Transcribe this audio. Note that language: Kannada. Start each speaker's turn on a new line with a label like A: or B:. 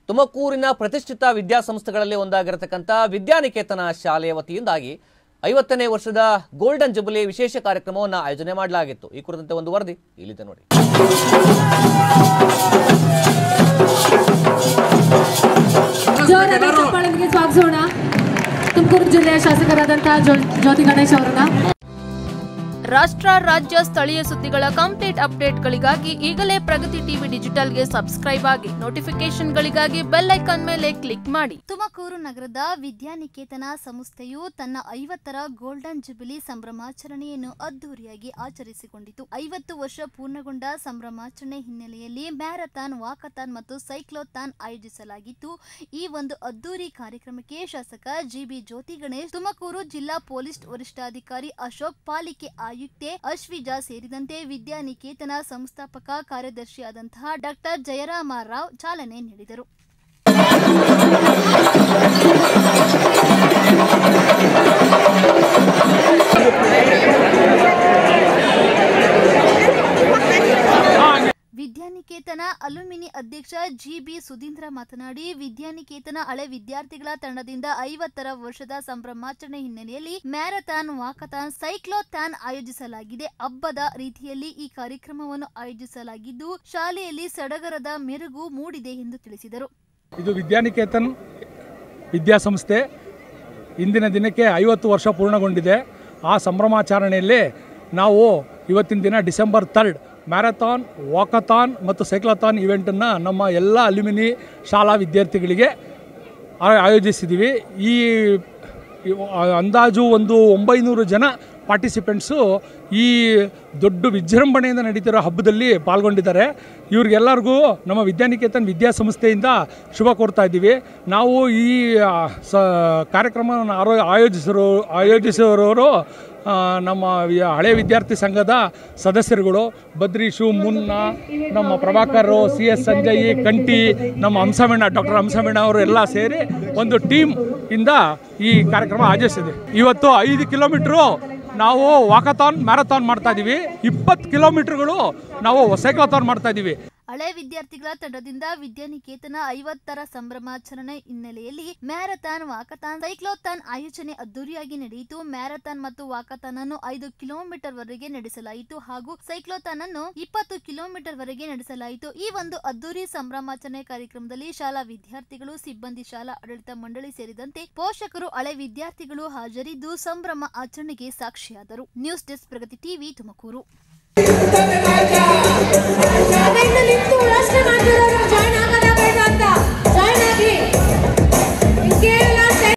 A: ತುಮಕೂರಿನ ಪ್ರತಿಷ್ಠಿತ ವಿದ್ಯಾಸಂಸ್ಥೆಗಳಲ್ಲಿ ಒಂದಾಗಿರತಕ್ಕಂಥ ವಿದ್ಯಾನಿಕೇತನ ಶಾಲೆಯ ವತಿಯಿಂದಾಗಿ ಐವತ್ತನೇ ವರ್ಷದ ಗೋಲ್ಡನ್ ಜುಬಿಲಿ ವಿಶೇಷ ಕಾರ್ಯಕ್ರಮವನ್ನು ಆಯೋಜನೆ ಮಾಡಲಾಗಿತ್ತು ಈ ಕುರಿತಂತೆ ಒಂದು ವರದಿ ಇಲ್ಲಿದೆ ನೋಡಿ
B: ಜೋರಾದ ಚಪ್ಪಾಳೆಗೆ ಸ್ವಾಗತಿಸೋಣ ತುಮಕೂರು ಜಿಲ್ಲೆಯ ಶಾಸಕರಾದಂತಹ ಜ್ಯೋ- ಜ್ಯೋತಿ ಗಣೇಶ್ ಅವರನ್ನ
C: ರಾಷ್ಟ್ರ ರಾಜ್ಯ ಸ್ಥಳೀಯ ಸುದ್ದಿಗಳ ಕಂಪ್ಲೀಟ್ ಅಪ್ಡೇಟ್ಗಳಿಗಾಗಿ ಈಗಲೇ ಪ್ರಗತಿ ಟಿವಿ ಡಿಜಿಟಲ್ಗೆ ಸಬ್ಸ್ಕ್ರೈಬ್ ಆಗಿ ನೋಟಿಫಿಕೇಶನ್ಗಳಿಗಾಗಿ ಬೆಲ್ ಐಕಾನ್ ಮೇಲೆ ಕ್ಲಿಕ್ ಮಾಡಿ
D: ತುಮಕೂರು ನಗರದ ವಿದ್ಯಾನಿಕೇತನ ಸಂಸ್ಥೆಯು ತನ್ನ ಐವತ್ತರ ಗೋಲ್ಡನ್ ಜುಬಿಲಿ ಸಂಭ್ರಮಾಚರಣೆಯನ್ನು ಅದ್ದೂರಿಯಾಗಿ ಆಚರಿಸಿಕೊಂಡಿತು ಐವತ್ತು ವರ್ಷ ಪೂರ್ಣಗೊಂಡ ಸಂಭ್ರಮಾಚರಣೆ ಹಿನ್ನೆಲೆಯಲ್ಲಿ ಮ್ಯಾರಥಾನ್ ವಾಕಥಾನ್ ಮತ್ತು ಸೈಕ್ಲೋಥಾನ್ ಆಯೋಜಿಸಲಾಗಿತ್ತು ಈ ಒಂದು ಅದ್ದೂರಿ ಕಾರ್ಯಕ್ರಮಕ್ಕೆ ಶಾಸಕ ಜಿಬಿ ಜ್ಯೋತಿ ಗಣೇಶ್ ತುಮಕೂರು ಜಿಲ್ಲಾ ಪೊಲೀಸ್ ವರಿಷ್ಠಾಧಿಕಾರಿ ಅಶೋಕ್ ಪಾಲಿಕೆ ಆಯುಕ್ತೆ ಅಶ್ವಿಜಾ ಸೇರಿದಂತೆ ವಿದ್ಯಾನಿಕೇತನ ಸಂಸ್ಥಾಪಕ ಕಾರ್ಯದರ್ಶಿಯಾದಂತಹ ಡಾಕ್ಟರ್ ಜಯರಾಮ ರಾವ್ ಚಾಲನೆ ನೀಡಿದರು ವಿದ್ಯಾನಿಕೇತನ ಅಲುಮಿನಿ ಅಧ್ಯಕ್ಷ ಜಿಬಿ ಸುಧೀಂದ್ರ ಮಾತನಾಡಿ ವಿದ್ಯಾನಿಕೇತನ ಹಳೆ ವಿದ್ಯಾರ್ಥಿಗಳ ತಂಡದಿಂದ ಐವತ್ತರ ವರ್ಷದ ಸಂಭ್ರಮಾಚರಣೆ ಹಿನ್ನೆಲೆಯಲ್ಲಿ ಮ್ಯಾರಥಾನ್ ವಾಕಥಾನ್ ಸೈಕ್ಲೋಥಾನ್ ಆಯೋಜಿಸಲಾಗಿದೆ ಹಬ್ಬದ ರೀತಿಯಲ್ಲಿ ಈ ಕಾರ್ಯಕ್ರಮವನ್ನು ಆಯೋಜಿಸಲಾಗಿದ್ದು ಶಾಲೆಯಲ್ಲಿ ಸಡಗರದ ಮೆರುಗು ಮೂಡಿದೆ ಎಂದು ತಿಳಿಸಿದರು
E: ಇದು ವಿದ್ಯಾನಿಕೇತನ್ ವಿದ್ಯಾಸಂಸ್ಥೆ ಇಂದಿನ ದಿನಕ್ಕೆ ಐವತ್ತು ವರ್ಷ ಪೂರ್ಣಗೊಂಡಿದೆ ಆ ಸಂಭ್ರಮಾಚರಣೆಯಲ್ಲಿ ನಾವು ಇವತ್ತಿನ ದಿನ ಡಿಸೆಂಬರ್ ತರ್ಡ್ ಮ್ಯಾರಥಾನ್ ವಾಕಥಾನ್ ಮತ್ತು ಸೈಕ್ಲಥಾನ್ ಇವೆಂಟನ್ನು ನಮ್ಮ ಎಲ್ಲ ಅಲ್ಯುಮಿನಿ ಶಾಲಾ ವಿದ್ಯಾರ್ಥಿಗಳಿಗೆ ಆ- ಆಯೋಜಿಸಿದ್ದೀವಿ ಈ ಇವ್- ಆ- ಅಂದಾಜು ಒಂದು ಒಂಬೈನೂರು ಜನ ಪಾರ್ಟಿಸಿಪೆಂಟ್ಸು ಈ ದೊಡ್ಡ ವಿಜೃಂಭಣೆಯಿಂದ ನಡೀತಿರೋ ಹಬ್ಬದಲ್ಲಿ ಪಾಲ್ಗೊಂಡಿದ್ದಾರೆ ಇವ್ರಿಗೆಲ್ಲರಿಗೂ ನಮ್ಮ ವಿದ್ಯಾನಿಕೇತನ್ ವಿದ್ಯಾಸಂಸ್ಥೆಯಿಂದ ಶುಭ ಕೋರ್ತಾ ಇದ್ದೀವಿ ನಾವು ಈ ಆ, ಸ ಕಾರ್ಯಕ್ರಮವನ್ನು ಆರೋ ಆಯೋಜಿಸಿರೋ ಆಯೋಜಿಸಿರೋರು ಆ, ನಮ್ಮ ವಿ- ಹಳೆ ವಿದ್ಯಾರ್ಥಿ ಸಂಘದ ಸದಸ್ಯರುಗಳು ಬದ್ರೀಶು ಮುನ್ನ ನಮ್ಮ ಪ್ರಭಾಕರ್ ಸಿ ಎಸ್ ಸಂಜಯ್ ಕಂಟಿ ನಮ್ಮ ಹಂಸಮಣ್ಣ ಡಾಕ್ಟರ್ ಹಂಸಮಣ್ಣ ಅವರು ಎಲ್ಲ ಸೇರಿ ಒಂದು ಟೀಮ್ ಇಂದ ಈ ಕಾರ್ಯಕ್ರಮ ಆಯೋಜಿಸಿದೆ ಇವತ್ತು ಐದು ಕಿಲೋಮೀಟ್ರು ನಾವು ವಾಕಥಾನ್ ಮ್ಯಾರಥಾನ್ ಮಾಡ್ತಾ ಇದ್ದೀವಿ ಇಪ್ಪತ್ತು ಕಿಲೋಮೀಟ್ರ್ಗಳು ನಾವು ಸೈಕ್ಲಥಾನ್ ಮಾಡ್ತಾ ಇದ್ದೀವಿ
D: ಹಳೆ ವಿದ್ಯಾರ್ಥಿಗಳ ತಂಡದಿಂದ ವಿದ್ಯಾನಿಕೇತನ ಐವತ್ತರ ಸಂಭ್ರಮಾಚರಣೆ ಹಿನ್ನೆಲೆಯಲ್ಲಿ ಮ್ಯಾರಥಾನ್ ವಾಕಥಾನ್ ಸೈಕ್ಲೋಥಾನ್ ಆಯೋಜನೆ ಅದ್ದೂರಿಯಾಗಿ ನಡೆಯಿತು ಮ್ಯಾರಥಾನ್ ಮತ್ತು ವಾಕಥಾನ್ ಅನ್ನು ಐದು ಕಿಲೋಮೀಟರ್ ವರೆಗೆ ನಡೆಸಲಾಯಿತು ಹಾಗೂ ಸೈಕ್ಲೋಥಾನ್ ಅನ್ನು ಇಪ್ಪತ್ತು ಕಿಲೋಮೀಟರ್ ವರೆಗೆ ನಡೆಸಲಾಯಿತು ಈ ಒಂದು ಅದ್ದೂರಿ ಸಂಭ್ರಮಾಚರಣೆ ಕಾರ್ಯಕ್ರಮದಲ್ಲಿ ಶಾಲಾ ವಿದ್ಯಾರ್ಥಿಗಳು ಸಿಬ್ಬಂದಿ ಶಾಲಾ ಆಡಳಿತ ಮಂಡಳಿ ಸೇರಿದಂತೆ ಪೋಷಕರು ಹಳೆ ವಿದ್ಯಾರ್ಥಿಗಳು ಹಾಜರಿದ್ದು ಸಂಭ್ರಮ ಆಚರಣೆಗೆ ಸಾಕ್ಷಿಯಾದರು news desk Pragati TV Tumakuru